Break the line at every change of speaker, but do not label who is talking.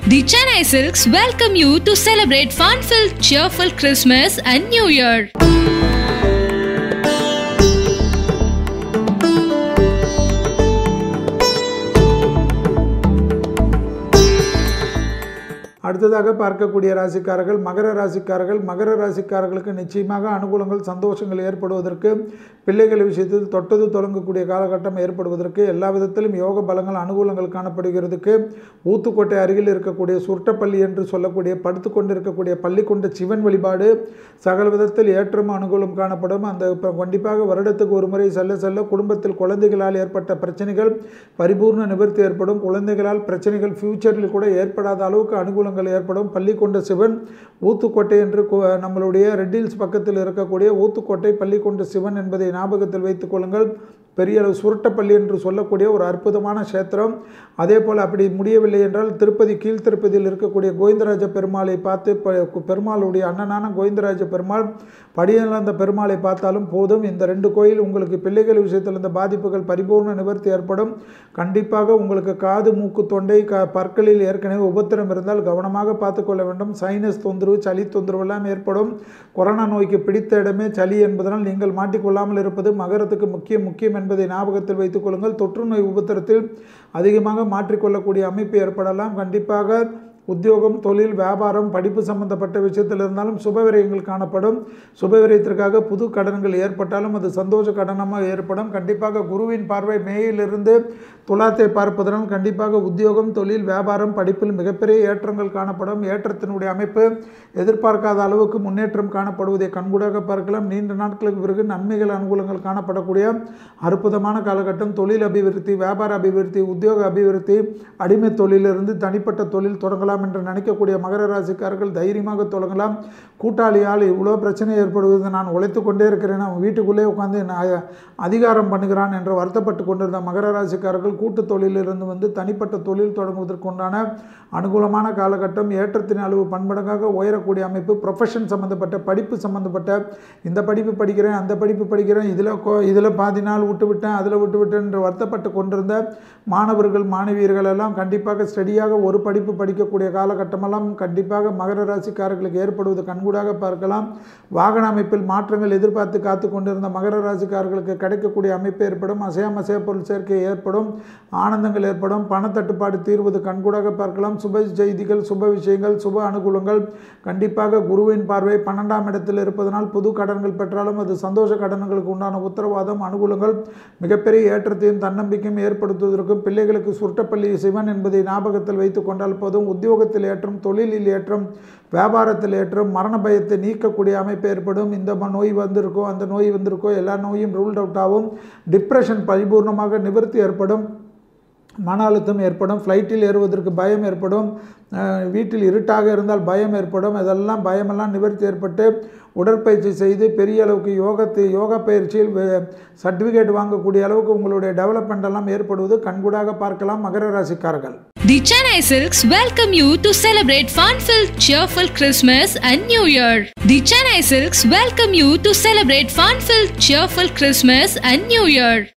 The Chennai Silks welcome you to celebrate fun-filled, cheerful Christmas and New Year.
அடுத்ததாக பார்க்கக்கூடிய ராசிக்காரர்கள் மகர ராசிக்காரர்கள் மகர ராசிக்காரர்களுக்கு நிச்சயமாக அனுகூலங்கள் சந்தோஷங்கள் ஏற்படுவதற்கு பிள்ளைகள் விஷயத்தில் தொட்டது தொடங்கக்கூடிய காலகட்டம் ஏற்படுவதற்கு எல்லா விதத்திலும் யோக பலங்கள் அனுகூலங்கள் காணப்படுகிறதுக்கு ஊத்துக்கோட்டை அருகில் இருக்கக்கூடிய சுருட்டப்பள்ளி என்று சொல்லக்கூடிய படுத்து கொண்டிருக்கக்கூடிய பள்ளி கொண்ட சிவன் வழிபாடு சகல விதத்தில் ஏற்றம் அனுகூலம் காணப்படும் அந்த இப்ப கண்டிப்பாக வருடத்துக்கு ஒரு முறை செல்ல செல்ல குடும்பத்தில் குழந்தைகளால் ஏற்பட்ட பிரச்சனைகள் பரிபூர்ண நிவர்த்தி ஏற்படும் குழந்தைகளால் பிரச்சனைகள் ஃபியூச்சரில் கூட ஏற்படாத அளவுக்கு அனுகூலங்கள் ஏற்படும் பள்ளி கொண்ட சிவன் ஊத்துக்கோட்டை என்று கு- நம்மளுடைய ரெட்டில்ஸ் பக்கத்தில் இருக்கக்கூடிய ஊத்துக்கோட்டை பள்ளி கொண்ட சிவன் என்பதை ஞாபகத்தில் வைத்துக் கொள்ளுங்கள் பெரிய அளவு சுருட்டப்பள்ளி என்று சொல்லக்கூடிய ஒரு அற்புதமான க்ஷேத்திரம் அதே போல் அப்படி முடியவில்லை என்றால் திருப்பதி கீழ் திருப்பதியில் இருக்கக்கூடிய கோவிந்தராஜ பெருமாளை பார்த்து ப- பெருமாளுடைய அண்ணனான கோவிந்தராஜ பெருமாள் படியிழந்த பெருமாளை பார்த்தாலும் போதும் இந்த ரெண்டு கோயில் உங்களுக்கு பிள்ளைகள் விஷயத்தில் இந்த பாதிப்புகள் பரிபூர்ண நிவர்த்தி ஏற்படும் கண்டிப்பாக உங்களுக்கு காது மூக்கு தொண்டை க பற்களில் ஏற்கனவே உபத்திரம் இருந்தால் கவனமாக பார்த்துக்கொள்ள வேண்டும் சைனஸ் தொந்தரவு சளி தொந்தரவு எல்லாம் ஏற்படும் கொரோனா நோய்க்கு பிடித்த இடமே சளி என்பதனால் நீங்கள் மாட்டிக்கொள்ளாமல் இருப்பது மகரத்துக்கு முக்கியம் முக்கியம் என்பதை ஞாபகத்தில் வைத்துக் கொள்ளுங்கள் தொற்று நோய் உபத்திரத்தில் அதிகமாக மாற்றிக்கொள்ளக்கூடிய அமைப்பு ஏற்படலாம் கண்டிப்பாக உத்தியோகம் தொழில் வியாபாரம் படிப்பு சம்பந்தப்பட்ட விஷயத்தில் இருந்தாலும் சுபவிரயங்கள் காணப்படும் சுபவிரயத்திற்காக புது கடன்கள் ஏற்பட்டாலும் அது சந்தோஷ கடனமாக ஏற்படும் கண்டிப்பாக குருவின் பார்வை மேயிலிருந்து துலாத்தை பார்ப்பதனால் கண்டிப்பாக உத்தியோகம் தொழில் வியாபாரம் படிப்பில் மிகப்பெரிய ஏற்றங்கள் காணப்படும் ஏற்றத்தினுடைய அமைப்பு எதிர்பார்க்காத அளவுக்கு முன்னேற்றம் காணப்படுவதை கண்கூடாக பார்க்கலாம் நீண்ட நாட்களுக்கு பிறகு நன்மைகள் அனுகூலங்கள் காணப்படக்கூடிய அற்புதமான காலகட்டம் தொழில் அபிவிருத்தி வியாபார அபிவிருத்தி உத்தியோக அபிவிருத்தி அடிமை தொழிலிருந்து தனிப்பட்ட தொழில் தொடங்கலாம் என்று நினைக்கக்கூடிய மகர ராசிக்காரர்கள் தைரியமாக தொடங்கலாம் கூட்டாளியால் இவ்வளோ பிரச்சனை ஏற்படுவது நான் உழைத்து கொண்டே இருக்கிறேன் அவன் வீட்டுக்குள்ளே உட்காந்து என்ன அ- அதிகாரம் பண்ணுகிறான் என்று வருத்தப்பட்டு கொண்டிருந்த மகர ராசிக்காரர்கள் கூட்டு தொழிலிருந்து வந்து தனிப்பட்ட தொழில் தொடங்குவதற்குண்டான அனுகூலமான காலகட்டம் ஏற்றத்தின் அளவு பன்மடங்காக உயரக்கூடிய அமைப்பு ப்ரொஃபஷன் சம்மந்தப்பட்ட படிப்பு சம்மந்தப்பட்ட இந்த படிப்பு படிக்கிறேன் அந்த படிப்பு படிக்கிறேன் இதில் கோ இதில் பாதி நாள் விட்டு விட்டேன் அதில் விட்டு விட்டேன் என்று வருத்தப்பட்டு கொண்டிருந்த மாணவர்கள் மாணவியர்கள் எல்லாம் கண்டிப்பாக ஸ்டடியாக ஒரு படிப்பு படிக்கக்கூடிய காலகட்டமெல்லாம் கண்டிப்பாக மகர ராசிக்காரர்களுக்கு ஏற்படுவது கண்கூடாக பார்க்கலாம் வாகன அமைப்பில் மாற்றங்கள் எதிர்பார்த்து காத்து கொண்டிருந்த மகர ராசிக்காரர்களுக்கு கிடைக்கக்கூடிய அமைப்பு ஏற்படும் அசையாம அசைய பொருள் சேர்க்கை ஏற்படும் ஆனந்தங்கள் ஏற்படும் பணத்தட்டுப்பாடு தீர்வது கண்கூடாக பார்க்கலாம் சுப செய்திகள் சுப விஷயங்கள் சுப அனுகூலங்கள் கண்டிப்பாக குருவின் பார்வை பன்னெண்டாம் இடத்தில் இருப்பதனால் புது கடன்கள் பெற்றாலும் அது சந்தோஷ கடன்களுக்கு உண்டான உத்தரவாதம் அனுகூலங்கள் மிகப்பெரிய ஏற்றத்தையும் தன்னம்பிக்கையும் ஏற்படுத்துவதற்கும் பிள்ளைகளுக்கு சுருட்டப்பள்ளி சிவன் என்பதை ஞாபகத்தில் வைத்துக் கொண்டால் போதும் உத்தியோகத்தில் ஏற்றம் தொழிலில் ஏற்றம் வியாபாரத்தில் ஏற்றம் மரண பயத்தை நீக்கக்கூடிய அமைப்பு ஏற்படும் இந்த ம- நோய் வந்திருக்கோ அந்த நோய் வந்திருக்கோ எல்லா நோயும் ரூல்ட் அவுட் ஆகும் டிப்ரெஷன் பரிபூர்ணமாக நிவர்த்தி ஏற்படும் மன அழுத்தம் ஏற்படும் ஃப்ளைட்டில் ஏறுவதற்கு பயம் ஏற்படும் அஹ், வீட்டில் இருட்டாக இருந்தால் பயம் ஏற்படும் இதெல்லாம் பயமெல்லாம் நிவர்த்தி ஏற்பட்டு உடற்பயிற்சி செய்து பெரிய அளவுக்கு யோகத்தை யோகா பயிற்சியில் சர்டிஃபிகேட் வாங்கக்கூடிய அளவுக்கு உங்களுடைய டெவலப்மெண்ட் எல்லாம் ஏற்படுவது கண்கூடாக பார்க்கலாம் மகர ராசிக்காரர்கள்
The Chennai Silks welcome you to celebrate fun-filled, cheerful Christmas and New Year. The Chennai Silks welcome you to celebrate fun-filled, cheerful Christmas and New Year.